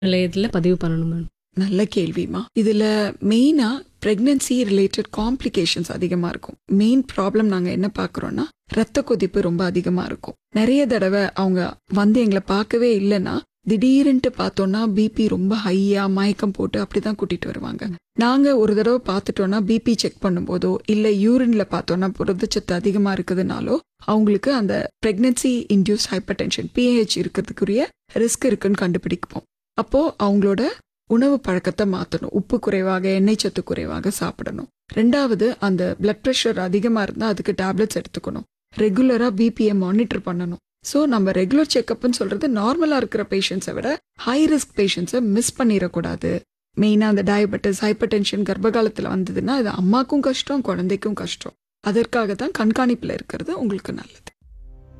நிலையத்துல பதிவு பண்ணணும் மேம் நல்ல கேள்விமா இதுல மெயினா பிரெக்னன்சி ரிலேட்டட் காம்ப்ளிகேஷன்ஸ் அதிகமா இருக்கும் மெயின் ப்ராப்ளம் நாங்க என்ன பாக்குறோம்னா ரத்த கொதிப்பு ரொம்ப அதிகமா இருக்கும் நிறைய தடவை அவங்க வந்து எங்களை பார்க்கவே இல்லைன்னா திடீர்னுட்டு பார்த்தோம்னா பிபி ரொம்ப ஹையா மயக்கம் போட்டு அப்படிதான் கூட்டிட்டு வருவாங்க நாங்க ஒரு தடவை பார்த்துட்டோம்னா பிபி செக் பண்ணும்போதோ இல்ல யூரின்ல பார்த்தோம்னா புரதச்சத்து அதிகமா இருக்குதுனாலோ அவங்களுக்கு அந்த pregnancy induce hypertension PH இருக்கிறதுக்குரிய ரிஸ்க் இருக்குன்னு கண்டுபிடிப்போம் அப்போ அவங்களோட உணவு பழக்கத்தை மாற்றணும் உப்பு குறைவாக எண்ணெய் சத்து குறைவாக சாப்பிடணும் ரெண்டாவது அந்த பிளட் ப்ரெஷர் அதிகமாக இருந்தால் அதுக்கு டேப்லெட்ஸ் எடுத்துக்கணும் ரெகுலராக பிபியை மானிட்டர் பண்ணணும் ஸோ நம்ம ரெகுலர் செக்கப்னு சொல்கிறது நார்மலாக இருக்கிற பேஷண்ட்ஸை விட ஹை ரிஸ்க் பேஷண்ட்ஸை மிஸ் பண்ணிடக்கூடாது மெயினாக அந்த டயபெட்டிஸ் ஹைப்பர் டென்ஷன் கர்ப்பகாலத்தில் வந்ததுன்னா அது அம்மாக்கும் கஷ்டம் குழந்தைக்கும் கஷ்டம் அதற்காக தான் கண்காணிப்பில் இருக்கிறது உங்களுக்கு நல்லது